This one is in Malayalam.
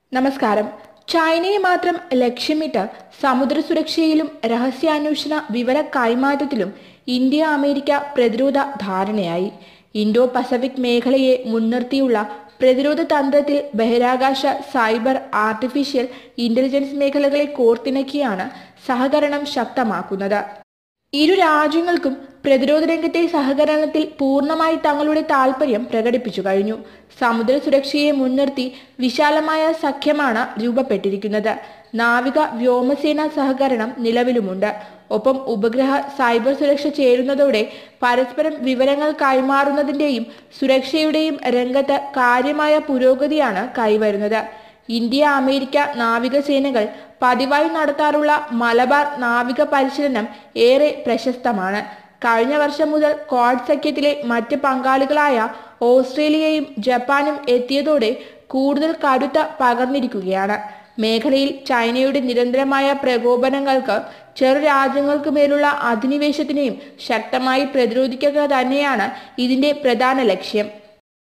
നമസ്കാരം ചൈനയെ മാത്രം ലക്ഷ്യമിട്ട് സമുദ്ര സുരക്ഷയിലും രഹസ്യാന്വേഷണ വിവര കൈമാറ്റത്തിലും ഇന്ത്യ അമേരിക്ക പ്രതിരോധ ധാരണയായി ഇൻഡോ പസഫിക് മേഖലയെ മുൻനിർത്തിയുള്ള പ്രതിരോധ തന്ത്രത്തിൽ ബഹിരാകാശ സൈബർ ആർട്ടിഫിഷ്യൽ ഇന്റലിജൻസ് മേഖലകളെ കോർത്തിണക്കിയാണ് സഹകരണം ശക്തമാക്കുന്നത് ഇരു രാജ്യങ്ങൾക്കും പ്രതിരോധ രംഗത്തെ സഹകരണത്തിൽ പൂർണ്ണമായി തങ്ങളുടെ താൽപര്യം പ്രകടിപ്പിച്ചു കഴിഞ്ഞു സമുദ്ര സുരക്ഷയെ മുൻനിർത്തി വിശാലമായ സഖ്യമാണ് രൂപപ്പെട്ടിരിക്കുന്നത് നാവിക വ്യോമസേന സഹകരണം നിലവിലുമുണ്ട് ഒപ്പം ഉപഗ്രഹ സൈബർ സുരക്ഷ ചേരുന്നതോടെ പരസ്പരം വിവരങ്ങൾ കൈമാറുന്നതിന്റെയും സുരക്ഷയുടെയും രംഗത്ത് കാര്യമായ പുരോഗതിയാണ് കൈവരുന്നത് ഇന്ത്യ അമേരിക്ക നാവികസേനകൾ പതിവായി നടത്താറുള്ള മലബാർ നാവിക പരിശീലനം ഏറെ പ്രശസ്തമാണ് കഴിഞ്ഞ വർഷം മുതൽ ക്വാഡ് സഖ്യത്തിലെ മറ്റ് പങ്കാളികളായ ഓസ്ട്രേലിയയും ജപ്പാനും എത്തിയതോടെ കൂടുതൽ കരുത്ത പകർന്നിരിക്കുകയാണ് മേഖലയിൽ ചൈനയുടെ നിരന്തരമായ പ്രകോപനങ്ങൾക്ക് ചെറു രാജ്യങ്ങൾക്ക് മേലുള്ള അധിനിവേശത്തിനെയും ശക്തമായി പ്രതിരോധിക്കുക തന്നെയാണ് ഇതിന്റെ പ്രധാന ലക്ഷ്യം